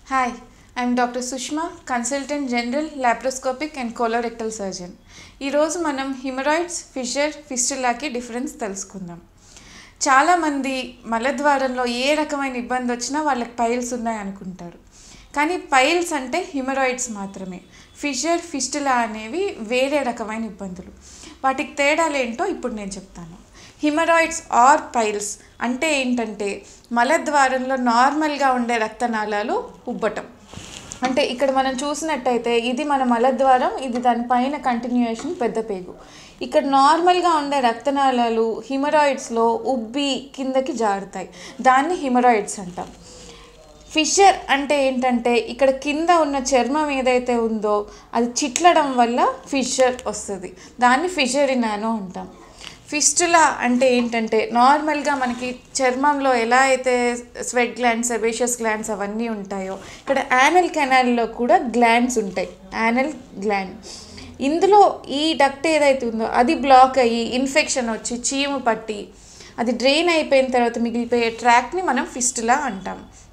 Hi, I'm Dr. Sushma, Consultant General Laparoscopic and Colorectal Surgeon. ఈరోజు మనం haemorrhoids fissure ఫిస్టులాకి difference తెలుసుకుందాం చాలామంది మలద్వారంలో ఏ రకమైన ఇబ్బంది వచ్చినా వాళ్ళకి పైల్స్ ఉన్నాయి అనుకుంటారు కానీ పైల్స్ అంటే హిమరాయిడ్స్ మాత్రమే ఫిషర్ ఫిస్టులా అనేవి వేరే రకమైన ఇబ్బందులు వాటికి తేడాలు ఏంటో ఇప్పుడు నేను చెప్తాను హిమరాయిడ్స్ ఆర్ పైల్స్ అంటే ఏంటంటే మలద్వారంలో నార్మల్గా ఉండే రక్తనాళాలు ఉబ్బటం అంటే ఇక్కడ మనం చూసినట్టయితే ఇది మన మలద్వారం ఇది దానిపైన కంటిన్యూయేషన్ పెద్ద పేగు ఇక్కడ నార్మల్గా ఉండే రక్తనాళాలు హిమరాయిడ్స్లో ఉబ్బి కిందకి జారుతాయి దాన్ని హిమరాయిడ్స్ అంటాం ఫిషర్ అంటే ఏంటంటే ఇక్కడ కింద ఉన్న చర్మం ఏదైతే ఉందో అది చిట్లడం వల్ల ఫిషర్ వస్తుంది దాన్ని ఫిషరినానో అంటాం ఫిస్టులా అంటే ఏంటంటే నార్మల్గా మనకి చర్మంలో ఎలా అయితే స్వెట్ గ్లాండ్స్ సెబేషియస్ గ్లాండ్స్ అవన్నీ ఉంటాయో ఇక్కడ యానల్ కెనాల్లో కూడా గ్లాండ్స్ ఉంటాయి యానల్ గ్లాండ్ ఇందులో ఈ డక్ట్ ఏదైతే ఉందో అది బ్లాక్ అయ్యి ఇన్ఫెక్షన్ వచ్చి చీము పట్టి అది డ్రైన్ అయిపోయిన తర్వాత మిగిలిపోయే ట్రాక్ని మనం ఫిస్టులా అంటాం